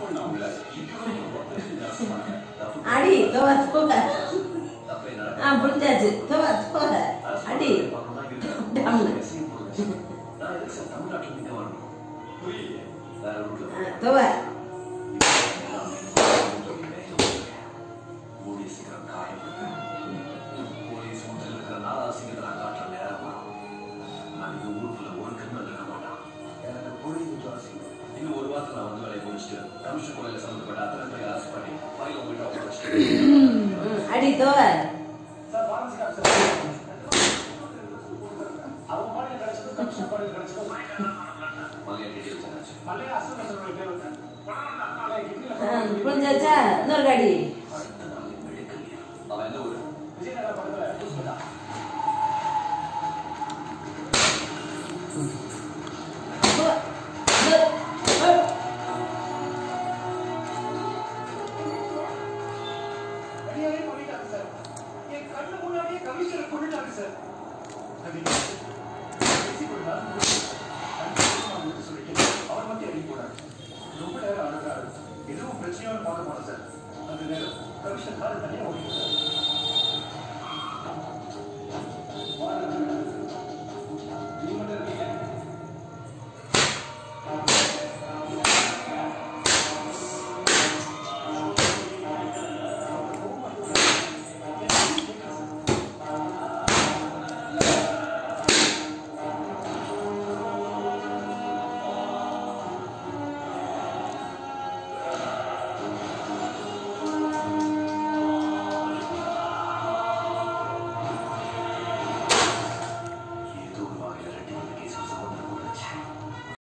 அடி தோவ தோவ ஆ புரிஞ்சாச்சு தோவ தோவ அடி டம்னு. ஆ, தோவ இன்னும் ஒரு வாரத்துல நான் வந்து வேலையை முடிச்சுட்டு கமிஷன் கொலையில சம்பந்தப்பட்ட அத்தனை பேரை அரசு பண்ணி ஃபைல் உங்ககிட்ட ஒப்படைச்சிட்டு ம், அடி தோவ சார் வாரன்சி கார்டு சார் அவங்க பாடி கிடைச்சது கமிஷன் பாடி கிடைச்சது மலையா டீட்டெயில்ஸ் என்னாச்சு மல்லையா அசல் சொல்ற பேர் வந்து ஆ, கிட்னில புரிஞ்சாச்சா இன்னொரு அடி அடுத்த நாள் மெடிக்கல் அவன் எந்த ஊரு விஜயநகர பக்கத்துல ஹாஸ்பிட்டல் தோவ. தோவ. தோவ. வெளியாவே பண்ணிட்டாங்க சார் என் கண்ணு முன்னாடியே கமிஷனர் கொண்டுட்டாங்க சார் அது பேசி ஒரு நாள் முடிச்சு சொல்லிட்டு அவர் மட்டும் எழுதி போனார் ரொம்ப நேரம் அழுகிறாரு எதுவும் பிரச்சனையோட பார்க்க மாட்டேன் சார் அந்த நேரம் கமிஷன் கால் தனியாக ஓடிட்டார்